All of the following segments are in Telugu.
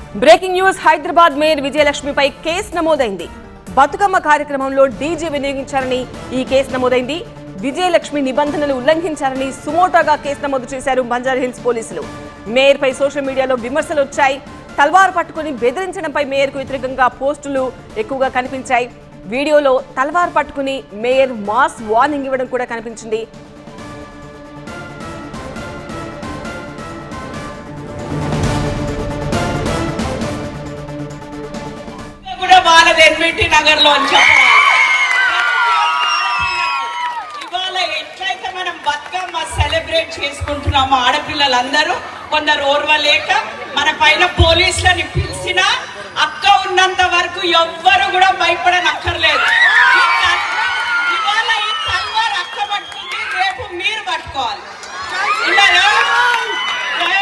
బ్రేకింగ్ న్యూస్ హైదరాబాద్ మేయర్ విజయలక్ష్మిపై కేసు నమోదైంది బతుకమ్మ కార్యక్రమంలో డీజే వినియోగించారని ఈ కేసు నమోదైంది విజయలక్ష్మి నిబంధనలు ఉల్లంఘించారని సుమోటోగా కేసు నమోదు చేశారు బంజారా హిల్స్ పోలీసులు మేయర్ పై సోషల్ మీడియాలో విమర్శలు వచ్చాయి తల్వార్ పట్టుకుని బెదిరించడంపై మేయర్కు వ్యతిరేకంగా పోస్టులు ఎక్కువగా కనిపించాయి వీడియోలో తల్వార్ పట్టుకుని మేయర్ మాస్ వార్నింగ్ ఇవ్వడం కూడా కనిపించింది కూడా వాళ్ళది ఎన్విటి నగర్ లో అని చెప్పాలి ఇవాళ ఎట్లయితే మనం బతుకమ్మ సెలబ్రేట్ చేసుకుంటున్నామో ఆడపిల్లలందరూ కొందరు ఓర్వలేక మన పైన పోలీసులని పిలిచినా అక్క ఉన్నంత వరకు ఎవ్వరు కూడా భయపడనక్కర్లేదు ఈ తల్- ఇవాళ ఈ తల్వార్ అక్క పట్టుకుంది రేపు మీరు పట్టుకోవాలి విన్నారా? జై.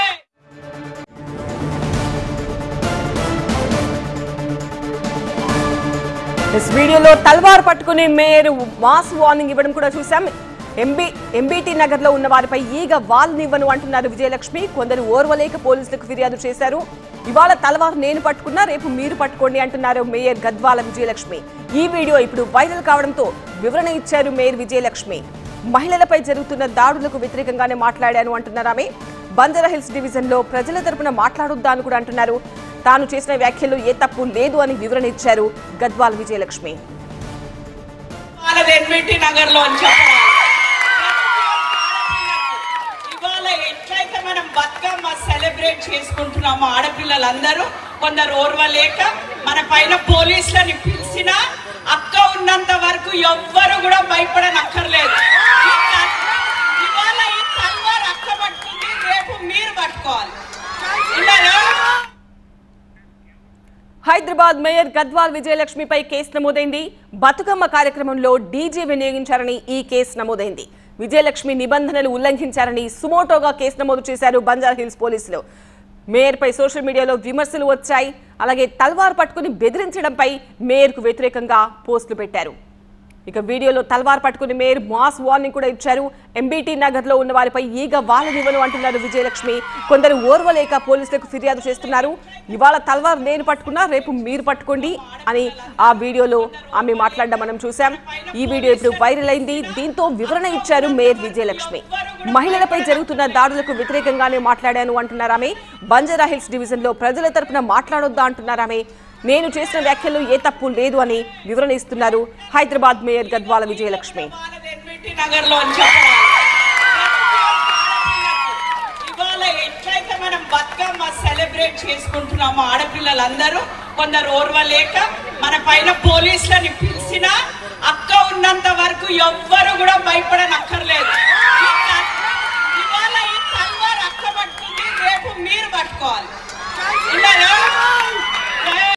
ఇస్ వీడియోలో తల్వార్ పట్టుకుని మేయర్ మాస్ వార్నింగ్ ఇవ్వడం కూడా చూసాం ఎంబీ ఎంబీటీ నగర్ లో ఉన్న వారిపై ఈగ వాళ్ళనివ్వను అంటున్నారు విజయలక్ష్మి కొందరు ఓర్వలేక పోలీసులకు ఫిర్యాదు చేశారు ఇవాళ తలవార్ నేను పట్టుకున్నా రేపు మీరు పట్టుకోండి అంటున్నారు మేయర్ గద్వాల విజయలక్ష్మి ఈ వీడియో ఇప్పుడు వైరల్ కావడంతో వివరణ ఇచ్చారు మేయర్ విజయలక్ష్మి మహిళలపై జరుగుతున్న దాడులకు వ్యతిరేకంగానే మాట్లాడాను అంటున్నారు ఆమె బంజారా హిల్స్ డివిజన్ లో ప్రజల తరపున మాట్లాడొద్దా అని కూడా అంటున్నారు తాను చేసిన వ్యాఖ్యలు ఏ తప్పు లేదు అని వివరణ ఇచ్చారు గద్వాల విజయలక్ష్మి వాళ్ళది ఎన్విటి నగర్ లో అని చెప్పాలి ఇవాళ ఎట్లయితే మనం బతుకమ్మ సెలబ్రేట్ చేసుకుంటున్నామో ఆడపిల్లలందరూ కొందరు ఓర్వలేక మన పైన పోలీసులని పిలిచినా అక్క ఉన్నంత వరకు ఎవ్వరు కూడా భయపడనక్కర్లేదు ఈ తల్- ఇవాళ ఈ తల్వార్ అక్క పట్టుకుంది రేపు మీరు పట్టుకోవాలి విన్నారా? హైదరాబాద్ మేయర్ గద్వాల్ విజయలక్ష్మిపై కేసు నమోదైంది బతుకమ్మ కార్యక్రమంలో డీజే వినియోగించారని ఈ కేసు నమోదైంది విజయలక్ష్మి నిబంధనలు ఉల్లంఘించారని సుమోటోగా కేసు నమోదు చేశారు బంజారా హిల్స్ పోలీసులు మేయర్పై సోషల్ మీడియాలో విమర్శలు వచ్చాయి అలాగే తల్వార్ పట్టుకుని బెదిరించడంపై మేయర్కు వ్యతిరేకంగా పోస్టులు పెట్టారు ఇక వీడియోలో తల్వార్ పట్టుకుని మేయర్ మాస్ వార్నింగ్ కూడా ఇచ్చారు ఎంబీటీ నగర్ లో ఉన్న వారిపై ఈగ వాళ్ళనివ్వను అంటున్నారు విజయలక్ష్మి కొందరు ఓర్వలేక పోలీసులకు ఫిర్యాదు చేస్తున్నారు ఇవాళ తల్వార్ నేను పట్టుకున్నా రేపు మీరు పట్టుకోండి అని ఆ వీడియోలో ఆమె మాట్లాడడం మనం చూసాం ఈ వీడియో ఇప్పుడు వైరల్ అయింది దీంతో వివరణ ఇచ్చారు మేయర్ విజయలక్ష్మి మహిళలపై జరుగుతున్న దాడులకు వ్యతిరేకంగానే మాట్లాడాను అంటున్నారు ఆమె బంజారా హిల్స్ డివిజన్ లో ప్రజల తరపున మాట్లాడొద్దా అంటున్నారు ఆమె నేను చేసిన వ్యాఖ్యలు ఏ తప్పు లేదు అని వివరణ ఇస్తున్నారు హైదరాబాద్ మేయర్ గద్వాల విజయలక్ష్మి వాళ్ళది ఎన్విటి నగర్ లో అని చెప్పాలి ఇవాళ ఎట్లయితే మనం బతుకమ్మ సెలబ్రేట్ చేసుకుంటున్నామో ఆడపిల్లలందరూ కొందరు ఓర్వలేక మన పైన పోలీసులని పిలిచినా అక్క ఉన్నంత వరకు ఎవ్వరు కూడా భయపడనక్కర్లేదు ఈ తల్- ఇవాళ ఈ తల్వార్ అక్క పట్టుకుంది రేపు మీరు పట్టుకోవాలి